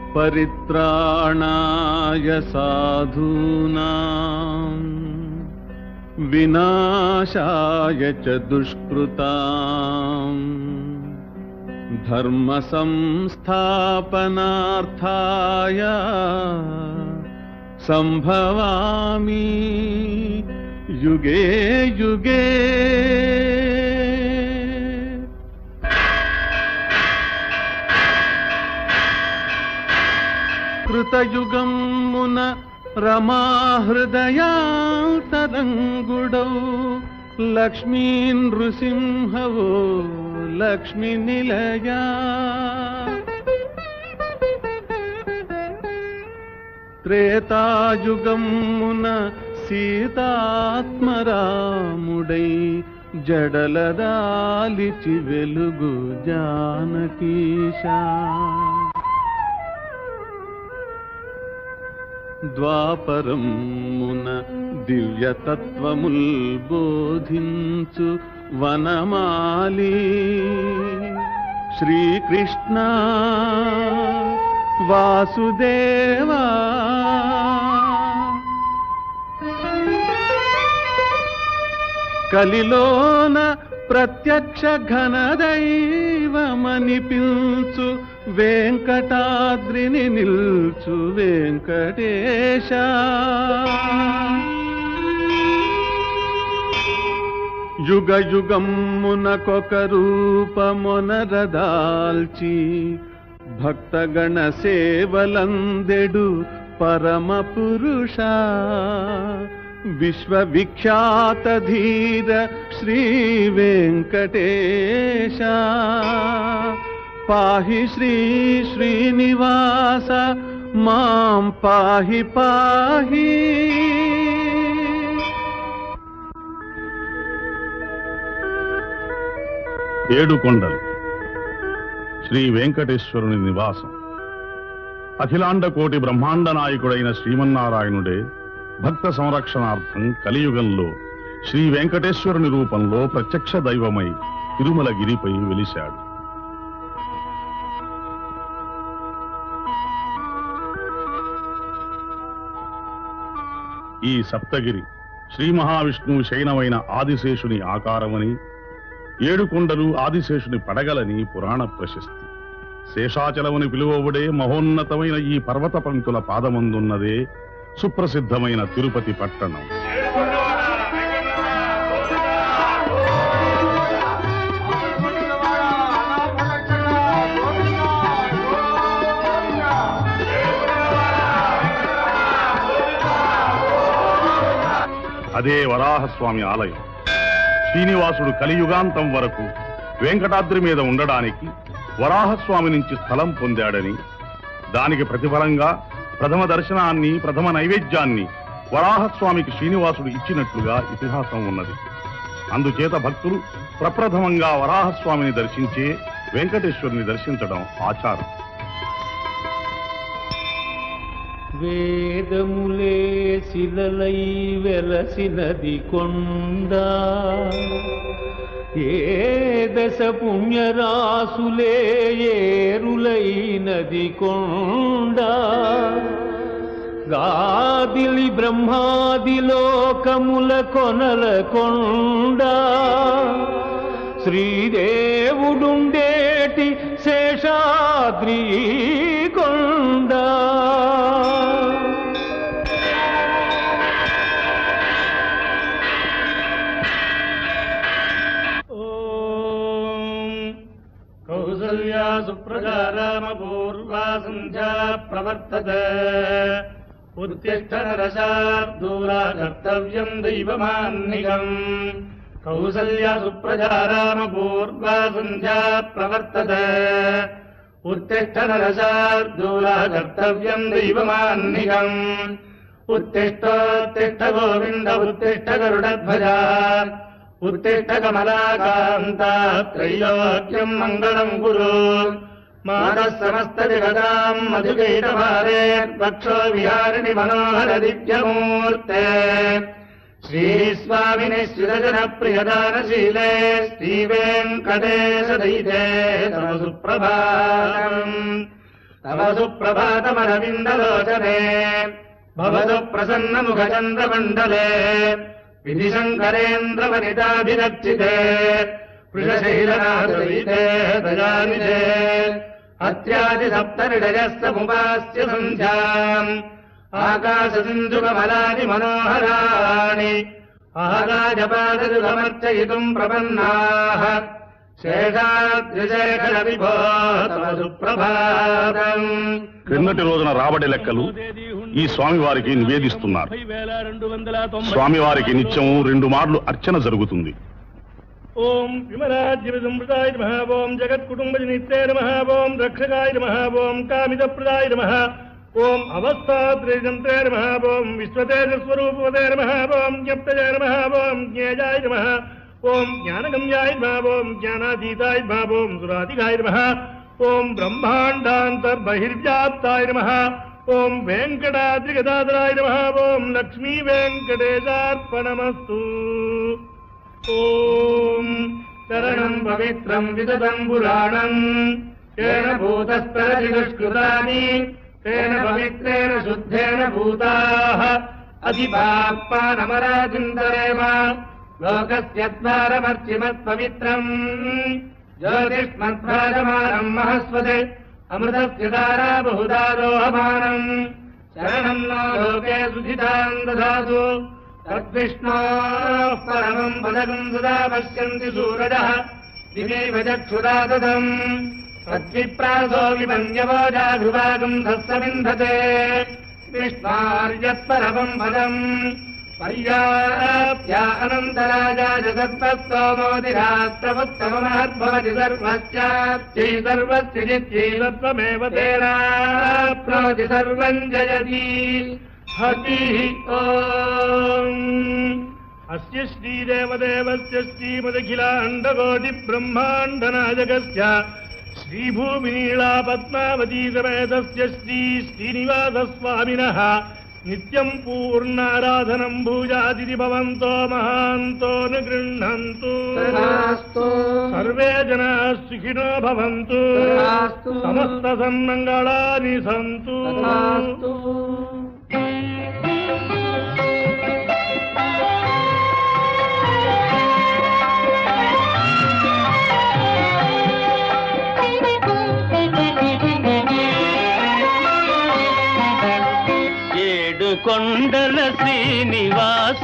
परित्राणाय साधूनाम् विनाशाय च दुष्कृताम् धर्मसंस्थापनार्थाय सम्भवामि युगे युगे కృతయుగమున రమాహృదయాంతరంగుడౌ లక్ష్మీ నృసింహవో లక్ష్మి నిలయా త్రేతాయుగమున సీతాత్మరాముడై జడలదాలిచి వెలుగు జానకీశా ద్వాపరమున దివ్యతత్వముల్ బోధించు వనమాలి శ్రీకృష్ణ వాసుదేవా కలిలోన ప్రత్యక్ష ఘనదైవమనిపించు వెంకటాద్రిని నిల్చు వెంకటేశ యుగ యుగమునకొక రూపమొనరదాల్చి భక్తగణ సేవలందెడు పరమ పురుష విశ్వవిఖ్యాత ధీర శ్రీ వెంకటేశ పాహి శ్రీ శ్రీనివాస మాం పాహి పాహి ఏడు కొండలు శ్రీ వెంకటేశ్వరుని నివాసం అఖిలాండ కోటి బ్రహ్మాండ నాయకుడైన శ్రీమన్నారాయణుడే భక్త సంరక్షణార్థం కలియుగంలో శ్రీ వెంకటేశ్వరుని రూపంలో ప్రత్యక్ష దైవమై తిరుమల గిరిపై వెలిశాడు ఈ సప్తగిరి శ్రీ మహావిష్ణువు శయనమైన ఆదిశేషుని ఆకారమని ఏడు కొండలు ఆదిశేషుని పడగలని పురాణ ప్రశస్తి శేషాచలముని పిలువబడే మహోన్నతమైన ఈ పర్వత పంక్తుల పాదమందున్నదే సుప్రసిద్ధమైన తిరుపతి పట్టణం అదే వరాహస్వామి ఆలయం శ్రీనివాసుడు కలియుగాంతం వరకు వెంకటాద్రి మీద ఉండడానికి వరాహస్వామి నుంచి స్థలం పొందాడని దానికి ప్రతిఫలంగా ప్రథమ దర్శనాన్ని ప్రథమ నైవేద్యాన్ని వరాహస్వామికి శ్రీనివాసుడు ఇచ్చినట్లుగా ఇతిహాసం ఉన్నది అందుచేత భక్తులు ప్రప్రథమంగా వరాహస్వామిని దర్శించే వెంకటేశ్వరుని దర్శించడం ఆచారం వేదములే శిలలై వెలసినది కొండ ఏ దశ పుణ్యరాసులే ఏరులైనది కొండ గాదిలి బ్రహ్మాది లోకముల కొనల కొండ శ్రీదేవుడుండేటి శేషాద్రి కొండ కౌసల్యా సుప్రజా రామ పూర్వా సంధ్యా ప్రవర్తత ఉత్తిష్ట నరశార్దూలా కర్తవ్యం దైవమాన్నికం కౌసల్యా సుప్రజా రామ పూర్వా సంధ్యా ప్రవర్తత ఉత్తిష్ట నరశార్దూలా కర్తవ్యం దైవమాన్నికం ఉత్తిష్టోత్తిష్ట గోవింద ఉత్తిష్ట గరుడధ్వజా ఉత్తిష్ట కమలాకాంత త్రైలోక్యం మంగళం కురు మానः సమస్త జగదాం మధుకైటభారే వక్షో విహారిణి మనోహర దివ్యమూర్తే శ్రీస్వామిని శ్రీరజన ప్రియదానశీలే శ్రీవేంకటేశ దైతే తమ సుప్రభాతం तव सुप्रभातमरविन्दलोचने भवतु प्रसन्नमुखचन्द्रमण्डले विधिशङ्करेन्द्रवनिताभिरक्षिते वृषशैलनाथविते दयानिधे अत्यादिसप्तनिडयस्तमुपास्य सन्ध्याम् आकाशसिन्धुकमलानि मनोहराणि आकाशपादयुगमर्चयितुम् प्रपन्नाः శేషాద్రిశేఖరవిభో తవ సుప్రభాతం క్రిందటి రోజున రాబడి లెక్కలు ఈ స్వామివారికి నివేదిస్తున్నారు స్వామివారికి నిత్యము రెండు మార్లు అర్చన జరుగుతుంది ఓం విమరాజ్య సంప్రదాయ నమ ఓం జగత్కుటుంబజనిత్రే నమ ఓం రక్షకాయ నమ ఓం కామితప్రదాయ నమ ఓం అవస్థాత్రేజంత్రే నమ ఓం విశ్వతేజస్వరూపవతే నమ ఓం జ్ఞప్తజయ నమ ఓం జ్ఞేయాయ నమ ఓం జ్ఞానగమ్యాయ నమ ఓం జ్ఞానాతీతాయ నమ ఓం సురాధికాయ నమ ఓం బ్రహ్మాండాంతర్బహిర్వ్యాప్తాయ నమ ఓం వెంకటాద్రిగదాధరాయ నమ ఓం లక్ష్మీ వెంకటేశార్పణమస్తు ఓం శరణం పవిత్రం విదతం పురాణం తేన భూతస్తరతి దుష్కృతాని తేన పవిత్రేణ శుద్ధేన భూతాః అధిపాప్పానమరాజిందరేమ లోకస్య ద్వారమర్చిమత్పవిత్రం జ్యోతిష్మద్భాజమానం మహస్వతే అమృతస్య దారా బహుదా దోహమానం శరణం నో లోకే సుధితాం దదాతు తద్విష్ణోः పరమం పదకం సదా పశ్యంతి సూరజः దివేవ చక్షురాదదम् తద్విప్రాసో విమన్యవోజాఘృవాగం సస్సమింధతే విష్ణార్యత్పరమం పదం పర్యాప్య అనంతరాజా జగత్పస్తోమోదిరాత్రముత్తమమహద్భవతి సర్వశ్చాప్యై సర్వస్య చిత్యైవత్వమేవ తేనాప్నోతి సర్వం జయతి హతి ఓం అస్య శ్రీదేవదేవస్య శ్రీమదఖిలాండకోటి బ్రహ్మాండనాయకస్య శ్రీభూమినీళా పద్మావతీ సమేతస్య శ్రీ శ్రీనివాసస్వామినः నిత్యం పూర్ణారాధనం భూజాదితి భవంతో మహాంతో నిగృహంతు తథాస్తు. సర్వే జనా సుఖినో భవంతు తథాస్తు. సమస్త సన్మంగళాని సంతు తథాస్తు. ఏడు కొండల శ్రీనివాస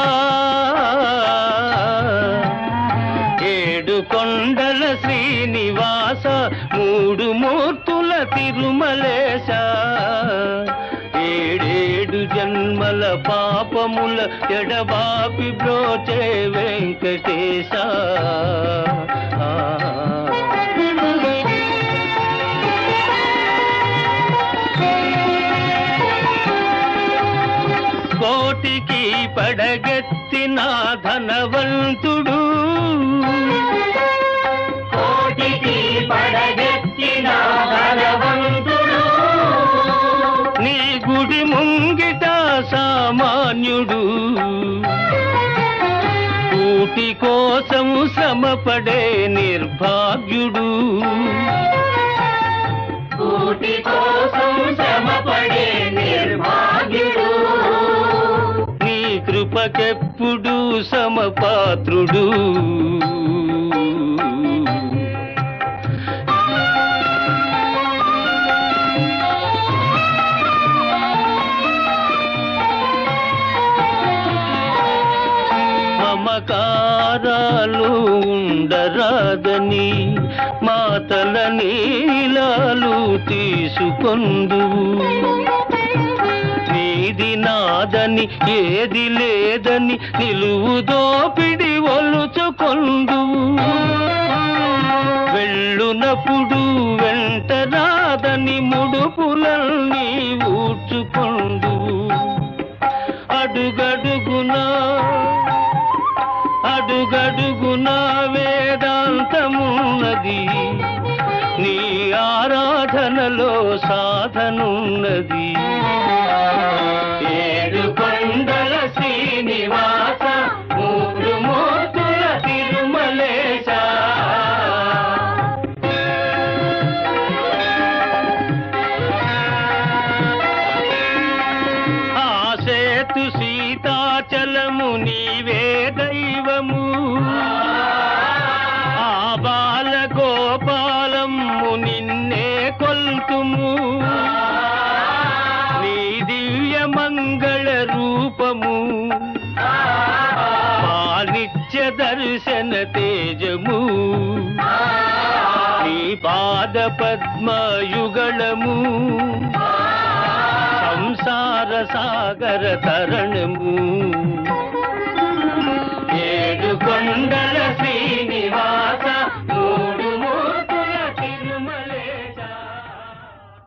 ఏడు కొండల శ్రీనివాస మూడు మూర్తుల తిరుమలేశ ఏడేడు జన్మల పాపముల ఎడబాపి బ్రోచే వెంకటేశ కోటికి పడగెత్తిన ధనవంతుడు కోటికి పడగెత్తిన ధనవంతుడు నీ గుడి ముంగిట సామాన్యుడు కూటి కోసం శ్రమపడే నిర్భాగ్యుడు కూటి కోసం శ్రమపడే నిర్భాగ్యుడు నీ కృపకెప్పుడు సమపాత్రుడు మమకారాలు ఉండరాదని మాతల నీలాలు తీసుకొందు నీది నాదని ఏది లేదని నిలువు దోపిడి ఒలుచుకొందు వెళ్ళునప్పుడు వెంట రాదని ముడుపులన్నీ ఊడ్చుకొందు అడుగడుగునా అడుగడుగున వేదాంతమున్నది నీ ఆరాధనలో సాధనున్నది ఏడు కొండల శ్రీనివాస మూడు మూర్తుల తిరుమలేశ